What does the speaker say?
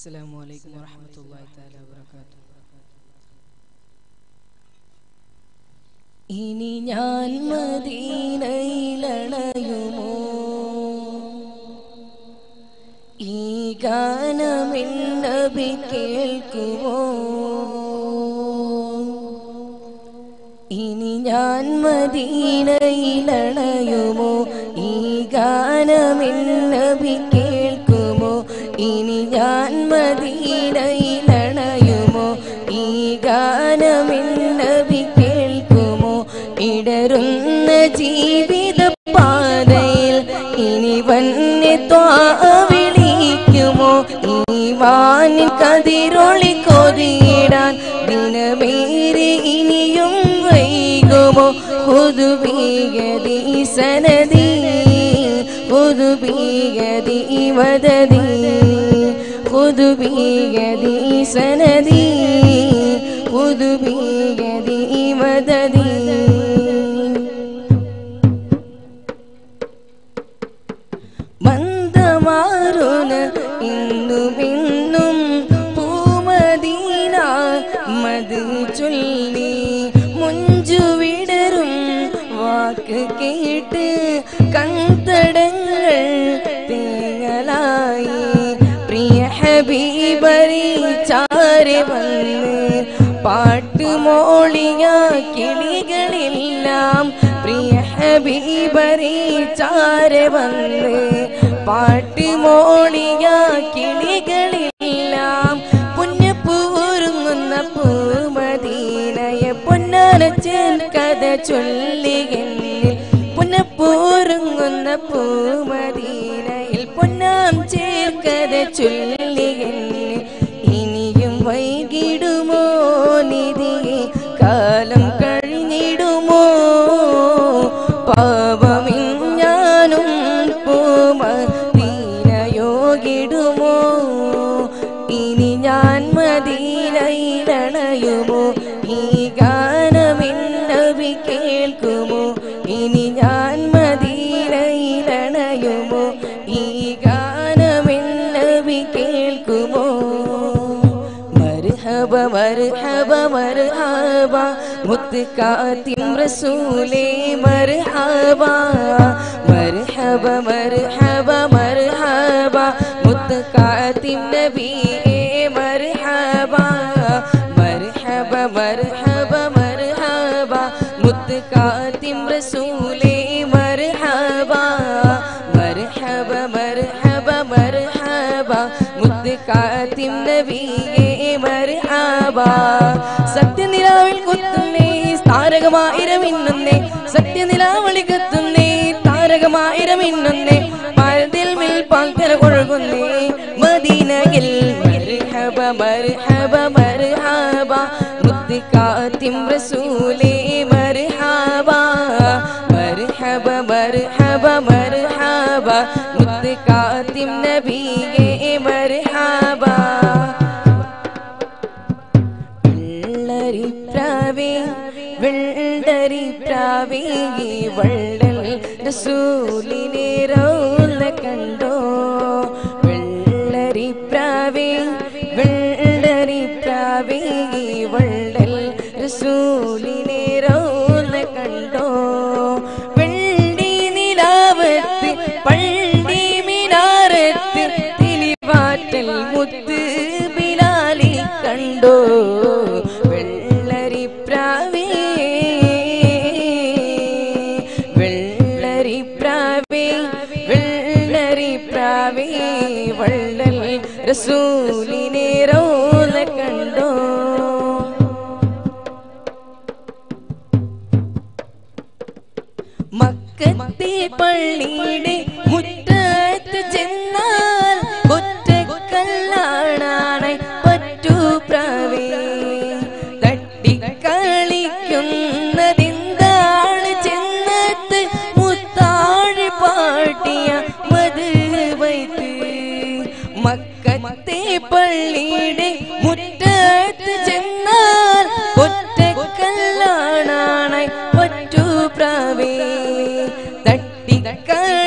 السلام عليكم ورحمة الله تعالى وبركاته ഇനി ഞാൻ മദീനയിലണയുമോ ഈ ഗാനമെന്നബി കേൾക്കുമോ ഇനി ഞാൻ മദീനയിലണയുമോ ഈ ഗാനമെന്നബി കേൾക്കുമോ ഇനി ഞാൻ മദീനയിലണയുമോ ഈ ഗാനമെന്നബി കേൾക്കുമോ ഇടറുന്ന ജീവിത പാതയിൽ ഇനി വന്യ വിളിക്കുമോ ഈ വാനിൻ കതിരൊളി കൊതിയിടാൻ ദിനമേറി ഇനിയും വൈകുമോ പുതുബീഗതി സനദി പുതുബീഗതി വദതി പുതുബീഗതി സനദി പുതുബീഗതി വദതി മന്ദമാറുന ഇന്നും ഇന്നും പൂമദീന മത് ചൊല്ലി മുഞ്ചു വിടരും വാക്ക് കേട്ട് കൺതടങ്ങൾ തേങ്ങലായി പ്രിയ ഹബീബരി ചാരി വന്ന് പാട്ട് മോളിയ കിളികളെല്ലാം പ്രിയ ഹബീബരി ചാരി വന്ന് പാട്ട് മോളിയ കിളികളെല്ലാം പുഞ്ഞപ്പൂരുങ്ങുന്ന പൂമദീനയെ പൊന്നാനച്ചൻ കഥ ചൊല്ലികന്നിൽ പുനപ്പൂരുങ്ങുന്ന പൂമദീനയിൽ പൊന്നാം ചേർക്കഥ ചൊല്ലികന്നിൽ ഇനിയും വൈകിടുമോ നിധിയെ കാലം കഴിഞ്ഞിടുമോ പാപമിഞ്ഞാനും പൂമദീനയോഗിടുമോ ഇനി ഞാൻ മദീനയിലണയുമോ ഈ ഗാനമിന്നവി കേൾക്കുമോ ഇനി ഞാൻ മദീനയിലണയുമോ ഈ ഗാനമിന്നവി കേൾക്കുമോ മർഹബ മർഹബ മർഹബ മുത്കാത്തിം റസൂലേ മർഹബ മർഹബ മർഹബ മർഹബ മുത്കാത്തിം നബിയേ മർഹബ മർഹബ മർഹബ മർഹബ മുത്കാത്തിം റസൂലേ മർഹബ മർഹബ മർഹബ മർഹബ മുത്കാത്തിം നബിയേ മർഹബ സത്യനിലാവിൽ കുത്തുന്നേ താരകമായിരമിന്നുന്നേ സത്യനിലാവളി കത്തുന്നേ താരകമായിരമിന്നുന്നേ പാരതിൽ മിൽ പാൽക്കര ഒഴുകുന്നേ മദീനയിൽ മർഹബ മർഹബ മർഹബ മുത്തിക്കാത്തിം റസൂലേ മർഹബ മർഹബ മർഹബ മർഹബ മുത്തിക്കാത്തിം നബിയേ മർഹബ വെള്ളരിപ്രാവേ വെള്ളരിപ്രാവേ വള്ളൽ റസൂലിനെ റൗല കണ്ടോ വെള്ളരിപ്രാവേ വെള്ളരിപ്രാവേ വള്ളൽ റസൂലിനെ റൗല കണ്ടോ വെള്ളി നിലാവത്ത് പള്ളി മിനാരത്ത് തിലിവാറ്റൽ മുത്ത് ബിലാലി കണ്ടോ വെള്ളരിപ്രാവേ വെള്ളരിപ്രാവേ വെള്ളരിപ്രാവേ വള്ളൽ റസൂലിനെ റോല കണ്ടോ മക്കത്തെ പള്ളിയുടെ മുറ്റത്ത് ചെന്നാൽ ഒറ്റക്കല്ലാണാണ് പറ്റൂ പ്രാവേ തട്ടിക്കളിക്കുന്നതെന്താണ് ചെന്നത്ത് മുത്താഴി പാട്ടിയ മത് വൈത്ത് മക്കത്തെ പള്ളിയുടെ മുറ്റത്ത് ചെന്നാൽ ഒറ്റക്കല്ലാണാണ് പറ്റൂ പ്രാവേ തട്ടിക്കളി